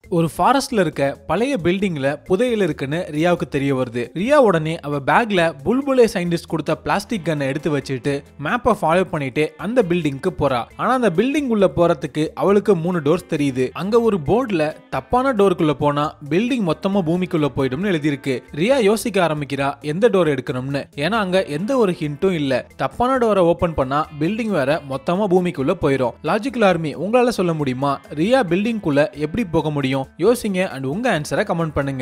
ஒரு ஃபாரஸ்ட்ல இருக்க பழைய பில்டிங்ல புதையல் இருக்குன்னு ரியாவுக்கு தெரிய வருது ரியா உடனே அவ பேக்ல புல்புலே சயின்டிஸ்ட் கொடுத்த பிளாஸ்டிக் கன்னை எடுத்து வச்சுட்டு மேப்பை ஃபாலோ பண்ணிட்டு அந்த பில்டிங்க்கு போறா ஆனா அந்த பில்டிங் உள்ள போறதுக்கு அவளுக்கு மூணு டோர்ஸ் தெரியுது அங்க ஒரு போர்டுல தப்பான டோருக்குள்ள போனா பில்டிங் மொத்தமா பூமிக்குள்ள போயிடும்னு எழுதியிருக்கு ரியா யோசிக்க ஆரம்பிக்கிறா எந்த டோர் எடுக்கணும்னு ஏன்னா அங்க எந்த ஒரு ஹிண்ட்டும் இல்ல தப்பான டோரை ஓபன் பண்ணா பில்டிங் வேற மொத்தமா பூமிக்குள்ள போயிடும் லாஜிக்கல் ஆர்மி உங்களால சொல்ல முடியுமா ரியா பில்டிங்குள்ள எப்படி போக முடியும் யோசிங்க அண்ட் உங்க ஆன்சரை கமெண்ட் பண்ணுங்க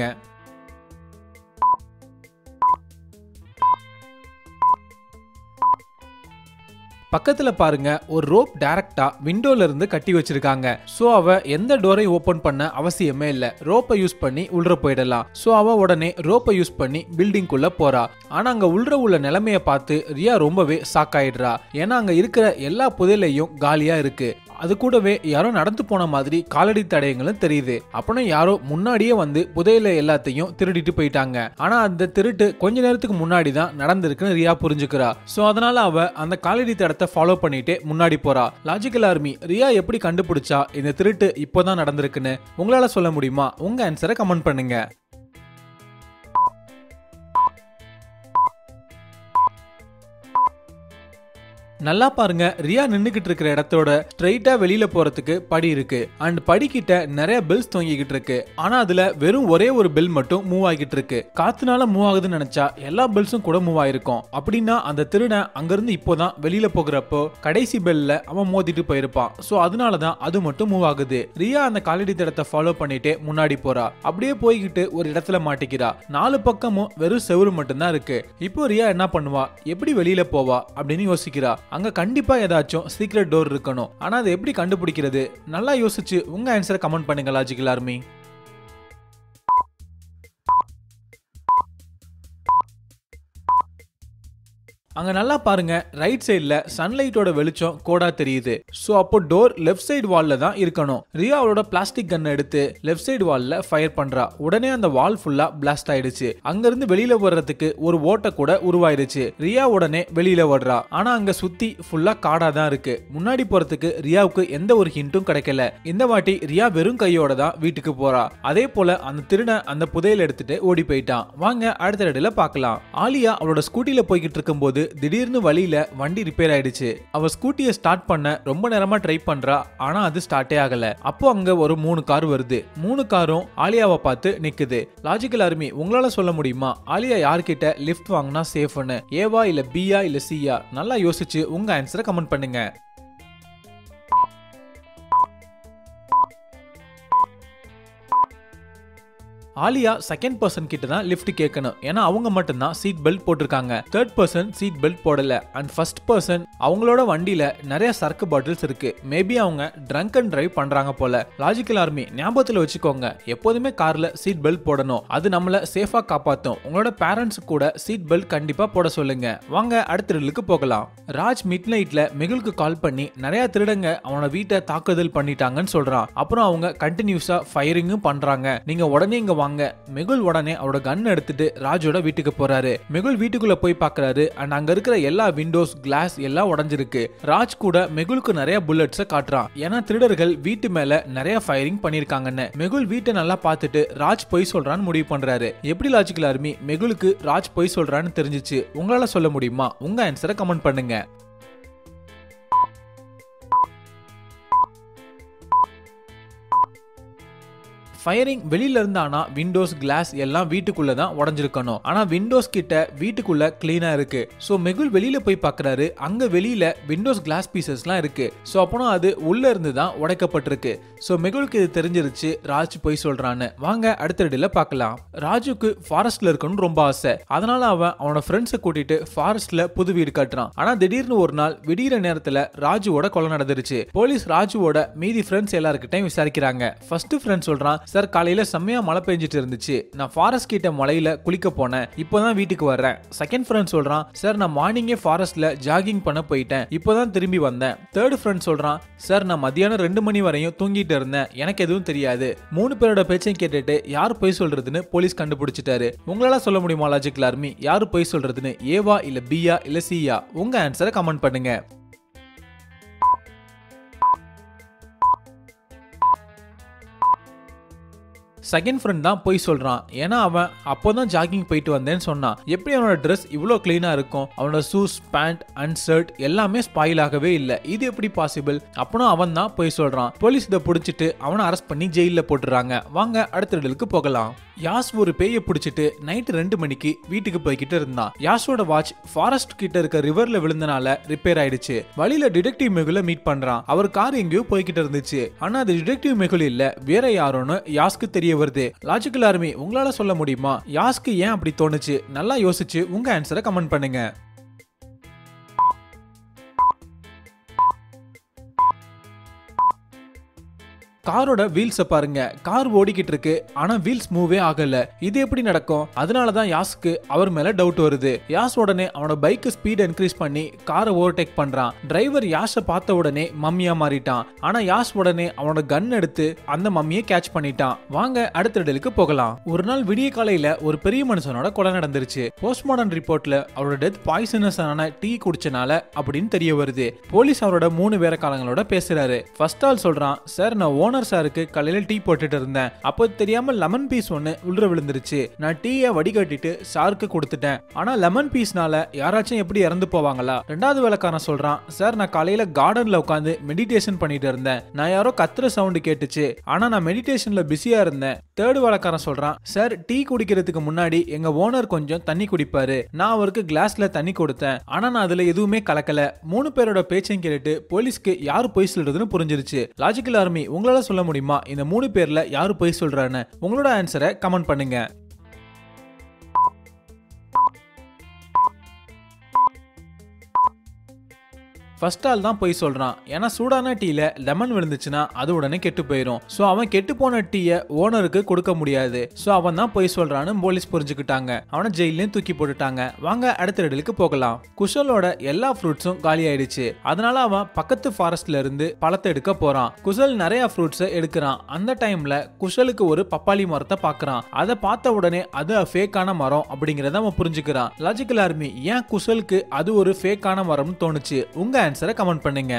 பக்கத்துல பாருங்க ஒரு ரோப் டைரக்டா விண்டோல இருந்து கட்டி வச்சிருக்காங்க சோ அவ எந்த டோரையும் ஓபன் பண்ண அவசியமே இல்ல ரோப்பை யூஸ் பண்ணி உள்ள போயிடலாம் சோ அவ உடனே ரோப்பை யூஸ் பண்ணி பில்டிங் குள்ள போறா ஆனா அங்க உள்ள உள்ள நிலைமைய பார்த்து ரியா ரொம்பவே ஷாக் ஆயிடுறா ஏன்னா அங்க இருக்கிற எல்லா புதையலையும் காலியா இருக்கு அது கூடவே யாரோ நடந்து போன மாதிரி காலடி தடயங்களும் தெரியுது அப்பனா யாரோ முன்னாடியே வந்து புதையல எல்லாத்தையும் திருடிட்டு போயிட்டாங்க ஆனா அந்த திருட்டு கொஞ்ச நேரத்துக்கு முன்னாடி தான் நடந்திருக்குன்னு ரியா புரிஞ்சுக்கிறா சோ அதனால அவ அந்த காலடி தடத்தை ஃபாலோ பண்ணிட்டு முன்னாடி போறா லாஜிக்கல் ஆர்மி ரியா எப்படி கண்டுபிடிச்சா இந்த திருட்டு இப்போதான் நடந்திருக்குன்னு உங்களால சொல்ல முடியுமா உங்க ஆன்சரை கமெண்ட் பண்ணுங்க நல்லா பாருங்க ரியா நின்னுகிட்டு இருக்கிற இடத்தோட ஸ்ட்ரைட்டா வெளியில போறதுக்கு படி இருக்கு அண்ட் படிக்கிட்ட நிறைய பில்ஸ் தொங்கிக்கிட்டு இருக்கு ஆனா அதுல வெறும் ஒரே ஒரு பில் மட்டும் மூவ் ஆகிட்டு இருக்கு காத்துனால மூவ் ஆகுதுன்னு நினைச்சா எல்லா பில்ஸும் கூட மூவ் ஆயிருக்கும் அப்படின்னா அந்த திருடன் அங்கிருந்து இப்போதான் வெளியில போகிறப்போ கடைசி பெல்ல அவன் மோதிட்டு போயிருப்பான் சோ அதனாலதான் அது மட்டும் மூவ் ஆகுது ரியா அந்த காலடி தடத்தை ஃபாலோ பண்ணிட்டு முன்னாடி போறா அப்படியே போய்கிட்டு ஒரு இடத்துல மாட்டிக்கிறா நாலு பக்கமும் வெறும் செவுரு மட்டும்தான் இருக்கு இப்போ ரியா என்ன பண்ணுவா எப்படி வெளியில போவா அப்படின்னு யோசிக்கிறா அங்க கண்டிப்பா ஏதாச்சும் சீக்ரெட் டோர் இருக்கணும் ஆனா அதை எப்படி கண்டுபிடிக்கிறது நல்லா யோசிச்சு உங்க ஆன்சரை கமெண்ட் பண்ணுங்க லாஜிக்கல் ஆர்மி அங்க நல்லா பாருங்க ரைட் சைடுல சன்லைட்டோட வெளிச்சம் கோடா தெரியுது சோ அப்போ டோர் லெஃப்ட் சைடு வால்ல தான் இருக்கணும் ரியா அவளோட பிளாஸ்டிக் கன் எடுத்து லெஃப்ட் சைடு வால்ல ஃபயர் பண்றா உடனே அந்த வால் ஃபுல்லா பிளாஸ்ட் ஆயிடுச்சு அங்க இருந்து வெளியில வர்றதுக்கு ஒரு ஓட்டை கூட உருவாயிருச்சு ரியா உடனே வெளியில வர்றா ஆனா அங்க சுத்தி ஃபுல்லா காடா தான் இருக்கு முன்னாடி போறதுக்கு ரியாவுக்கு எந்த ஒரு ஹிண்ட்டும் கிடைக்கல இந்த வாட்டி ரியா வெறும் கையோட தான் வீட்டுக்கு போறா அதே போல அந்த திருடன் அந்த புதையல் எடுத்துட்டு ஓடி போயிட்டான் வாங்க அடுத்த இடையில பார்க்கலாம் ஆலியா அவளோட ஸ்கூட்டில போய்கிட்டு இருக்கும்போது திடீர்னு வழியில வண்டி ரிப்பேர் ஆயிடுச்சு அவ ஸ்கூட்டியை ஸ்டார்ட் பண்ண ரொம்ப நேரமா ட்ரை பண்றா ஆனா அது ஸ்டார்ட்டே ஆகல அப்போ அங்க ஒரு மூணு கார் வருது மூணு காரும் ஆலியாவை பார்த்து நிக்குது லாஜிக்கல் அருமி உங்களால சொல்ல முடியுமா ஆலியா யார்கிட்ட லிஃப்ட் வாங்கினா சேஃப்னு ஏவா இல்ல பியா இல்ல சியா நல்லா யோசிச்சு உங்க ஆன்சரை கமெண்ட் பண்ணுங்க ஆலியா செகண்ட் பர்சன் கிட்ட தான் லிஃப்ட் கேட்கணும் ஏன்னா அவங்க மட்டும்தான் சீட் பெல்ட் போட்டிருக்காங்க தேர்ட் பர்சன் சீட் பெல்ட் போடல அண்ட் ஃபர்ஸ்ட் பர்சன் அவங்களோட வண்டியில நிறைய சரக்கு பாட்டில்ஸ் இருக்கு மேபி அவங்க ட்ரங்க் அண்ட் டிரைவ் பண்றாங்க போல லாஜிக்கல் ஆர்மி ஞாபகத்துல வச்சுக்கோங்க எப்போதுமே கார்ல சீட் பெல்ட் போடணும் அது நம்மள சேஃபா காப்பாத்தும் உங்களோட பேரண்ட்ஸ் கூட சீட் பெல்ட் கண்டிப்பா போட சொல்லுங்க வாங்க அடுத்த ரிலுக்கு போகலாம் ராஜ் மிட் நைட்ல மெகுலுக்கு கால் பண்ணி நிறைய திருடங்க அவனோட வீட்டை தாக்குதல் பண்ணிட்டாங்கன்னு சொல்றான் அப்புறம் அவங்க கண்டினியூஸா ஃபயரிங்கும் பண்றாங்க நீங்க உடனே இங்க வாங்க மெகுல் உடனே அவரோட கன் எடுத்துட்டு ராஜோட வீட்டுக்கு போறாரு மெகுல் வீட்டுக்குள்ள போய் பாக்குறாரு அண்ட் அங்க இருக்கிற எல்லா விண்டோஸ் கிளாஸ் எல்லாம் உடஞ்சிருக்கு ராஜ் கூட மெகுலுக்கு நிறைய புல்லட்ஸ காட்டுறான் ஏன்னா திருடர்கள் வீட்டு மேல நிறைய ஃபயரிங் பண்ணிருக்காங்கன்னு மெகுல் வீட்டை நல்லா பார்த்துட்டு ராஜ் பொய் சொல்றான்னு முடிவு பண்றாரு எப்படி லாஜிக்கல் ஆர்மி மெகுலுக்கு ராஜ் பொய் சொல்றான்னு தெரிஞ்சிச்சு உங்களால சொல்ல முடியுமா உங்க ஆன்சரை கமெண்ட் பண்ணுங்க ஃபயரிங் வெளியில இருந்து ஆனா விண்டோஸ் கிளாஸ் எல்லாம் வீட்டுக்குள்ள தான் உடஞ்சிருக்கணும் ஆனா விண்டோஸ் கிட்ட வீட்டுக்குள்ள கிளீனா இருக்கு சோ மெகுல் வெளியில போய் பாக்குறாரு அங்க வெளியில விண்டோஸ் கிளாஸ் பீசஸ்லாம் இருக்கு சோ அப்போ அது உள்ள இருந்து தான் உடைக்கப்பட்டிருக்கு சோ மெகுலுக்கு இது தெரிஞ்சிருச்சு ராஜ் போய் சொல்றான்னு வாங்க அடுத்த இடையில பார்க்கலாம் ராஜுக்கு ஃபாரஸ்ட்ல இருக்கணும்னு ரொம்ப ஆசை அதனால அவன் அவனோட ஃப்ரெண்ட்ஸை கூட்டிட்டு ஃபாரஸ்ட்ல புது வீடு கட்டுறான் ஆனா திடீர்னு ஒரு நாள் விடிகிற நேரத்துல ராஜுவோட கொலை நடந்துருச்சு போலீஸ் ராஜுவோட மீதி ஃப்ரெண்ட்ஸ் எல்லாருக்கிட்டையும் விசாரிக்கிறாங்க ஃபர்ஸ்ட் ஃப்ரெண்ட் சொல்றான் சார் காலையில செம்மையா மழை பெஞ்சிட்டு இருந்துச்சு நான் ஃபாரஸ்ட் கிட்ட மலையில குளிக்க போனேன் இப்போதான் வீட்டுக்கு வர்றேன் செகண்ட் ஃப்ரெண்ட் சொல்றான் சார் நான் மார்னிங்கே ஃபாரஸ்ட்ல ஜாகிங் பண்ண போயிட்டேன் இப்போதான் திரும்பி வந்தேன் தேர்ட் ஃப்ரெண்ட் சொல்றான் சார் நான் மதியானம் ரெண்டு மணி வரையும் தூங்கிட்டு இருந்தேன் எனக்கு எதுவும் தெரியாது மூணு பேரோட பேச்சையும் கேட்டுட்டு யார் பொய் சொல்றதுன்னு போலீஸ் கண்டுபிடிச்சிட்டாரு உங்களால சொல்ல முடியுமா லாஜிக்கல் ஆர்மி யாரு பொய் சொல்றதுன்னு ஏவா இல்ல பியா இல்ல சியா உங்க ஆன்சரை கமெண்ட் பண்ணுங்க செகண்ட் ஃப்ரெண்ட் தான் போய் சொல்றான் ஏன்னா அவன் அப்போதான் ஜாகிங் போயிட்டு வந்தேன்னு சொன்னான் எப்படி அவனோட ட்ரெஸ் இவ்வளோ கிளீனா இருக்கும் அவனோட ஷூஸ் பேண்ட் அண்ட் ஷர்ட் எல்லாமே ஸ்பாயில் ஆகவே இல்லை இது எப்படி பாசிபிள் அப்பனும் அவன் தான் போய் சொல்றான் போலீஸ் இதை பிடிச்சிட்டு அவனை அரெஸ்ட் பண்ணி ஜெயிலில் போட்டுறாங்க வாங்க அடுத்த இடலுக்கு போகலாம் யாஸ் ஒரு பேயை பிடிச்சிட்டு நைட் ரெண்டு மணிக்கு வீட்டுக்கு போய்கிட்டு இருந்தான் யாஸோட வாட்ச் ஃபாரஸ்ட் கிட்ட இருக்க ரிவர்ல விழுந்தனால ரிப்பேர் ஆயிடுச்சு வழியில டிடெக்டிவ் மெகுல மீட் பண்றான் அவர் கார் எங்கேயோ போய்கிட்டு இருந்துச்சு ஆனா அது டிடெக்டிவ் மெகுல் இல்ல வேற யாரோன்னு யாஸ்க்கு தெரிய வருது லாஜிக்கல் ஆர்மி உங்களால சொல்ல முடியுமா யாஸ்க்கு ஏன் அப்படி தோணுச்சு நல்லா யோசிச்சு உங்க ஆன்சரை கமெண்ட் பண்ணுங்க காரோட வீல்ஸை பாருங்க கார் ஓடிக்கிட்டு இருக்கு ஆனா வீல்ஸ் மூவே ஆகல இது எப்படி நடக்கும் அதனால தான் யாஸ்க்கு அவர் மேல டவுட் வருது யாஸ் உடனே அவனோட பைக் ஸ்பீட் இன்க்ரீஸ் பண்ணி காரை ஓவர்டேக் பண்றான் டிரைவர் யாஷை பார்த்த உடனே மம்மியா மாறிட்டான் ஆனா யாஸ் உடனே அவனோட கன் எடுத்து அந்த மம்மியை கேட்ச் பண்ணிட்டான் வாங்க அடுத்த இடலுக்கு போகலாம் ஒரு நாள் விடிய காலையில ஒரு பெரிய மனுஷனோட கொலை நடந்துருச்சு போஸ்ட்மார்டம் ரிப்போர்ட்ல அவரோட டெத் பாய்சனஸ் ஆன டீ குடிச்சனால அப்படின்னு தெரிய வருது போலீஸ் அவரோட மூணு வேலைக்காரங்களோட பேசுறாரு ஃபர்ஸ்ட் ஆள் சொல்றான் சார் நான் ஓனர் சாருக்கு காலையில டீ போட்டுட்டு இருந்தேன் அப்போ தெரியாம லெமன் பீஸ் ஒன்னு உள்ள விழுந்துருச்சு நான் டீயை வடிகட்டிட்டு சாருக்கு கொடுத்துட்டேன் ஆனா லெமன் பீஸ்னால யாராச்சும் எப்படி இறந்து போவாங்களா ரெண்டாவது வேலைக்காரன் சொல்றான் சார் நான் காலையில கார்டன்ல உட்காந்து மெடிடேஷன் பண்ணிட்டு இருந்தேன் நான் யாரோ கத்துற சவுண்ட் கேட்டுச்சு ஆனா நான் மெடிடேஷன்ல பிஸியா இருந்தேன் தேர்டு வேலைக்காரன் சொல்றான் சார் டீ குடிக்கிறதுக்கு முன்னாடி எங்க ஓனர் கொஞ்சம் தண்ணி குடிப்பாரு நான் அவருக்கு கிளாஸ்ல தண்ணி கொடுத்தேன் ஆனா நான் அதுல எதுவுமே கலக்கல மூணு பேரோட பேச்சையும் கேட்டுட்டு போலீஸ்க்கு யாரு பொய் சொல்றதுன்னு புரிஞ்சிருச்சு லாஜிக்கல் ஆர்மி உங்களால சொல்ல முடியுமா இந்த மூணு பேர்ல யாரு பொய் சொல்றான்னு உங்களோட ஆன்சரை கமெண்ட் பண்ணுங்க ஃபர்ஸ்ட் ஆள் தான் போய் சொல்றான் ஏன்னா சூடான டீல லெமன் விழுந்துச்சுன்னா அது உடனே கெட்டு போயிடும் ஸோ அவன் கெட்டு போன டீயை ஓனருக்கு கொடுக்க முடியாது ஸோ அவன் தான் போய் சொல்றான்னு போலீஸ் புரிஞ்சுக்கிட்டாங்க அவனை ஜெயிலையும் தூக்கி போட்டுட்டாங்க வாங்க அடுத்த இடலுக்கு போகலாம் குஷலோட எல்லா ஃப்ரூட்ஸும் காலி ஆயிடுச்சு அதனால அவன் பக்கத்து ஃபாரஸ்ட்ல இருந்து பழத்தை எடுக்க போறான் குஷல் நிறைய ஃப்ரூட்ஸை எடுக்கிறான் அந்த டைம்ல குஷலுக்கு ஒரு பப்பாளி மரத்தை பார்க்கறான் அதை பார்த்த உடனே அது ஃபேக்கான மரம் அப்படிங்கறத அவன் புரிஞ்சுக்கிறான் லாஜிக்கல் ஆர்மி ஏன் குஷலுக்கு அது ஒரு ஃபேக்கான மரம்னு தோணுச்சு உங்க ஆன்சரை கமெண்ட் பண்ணுங்க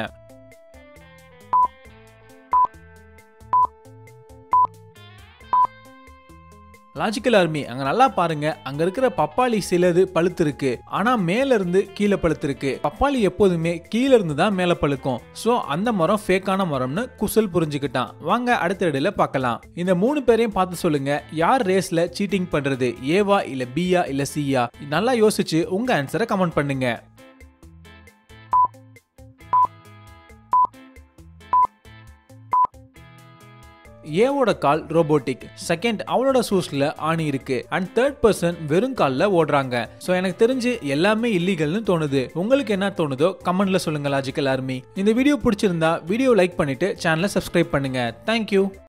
லாஜிக்கல் ஆர்மி அங்க நல்லா பாருங்க அங்க இருக்கிற பப்பாளி சிலது பழுத்து இருக்கு ஆனா மேல இருந்து கீழே பழுத்து இருக்கு பப்பாளி எப்போதுமே கீழ இருந்து தான் மேல பழுக்கும் சோ அந்த மரம் ஃபேக்கான மரம்னு குசல் புரிஞ்சுக்கிட்டான் வாங்க அடுத்த இடையில பார்க்கலாம் இந்த மூணு பேரையும் பார்த்து சொல்லுங்க யார் ரேஸ்ல சீட்டிங் பண்றது ஏவா இல்ல பியா இல்ல சியா நல்லா யோசிச்சு உங்க ஆன்சரை கமெண்ட் பண்ணுங்க ஏவோட கால் ரோபோட்டிக் செகண்ட் அவளோட ஷூஸ்ல ஆணி இருக்கு அண்ட் தேர்ட் பர்சன் வெறும் கால்ல ஓடுறாங்க ஸோ எனக்கு தெரிஞ்சு எல்லாமே இல்லீகல்னு தோணுது உங்களுக்கு என்ன தோணுதோ கமெண்ட்ல சொல்லுங்க லாஜிக்கல் ஆர்மி இந்த வீடியோ பிடிச்சிருந்தா வீடியோ லைக் பண்ணிட்டு சேனலை சப்ஸ்கிரைப் பண்ணுங்க தேங்க்யூ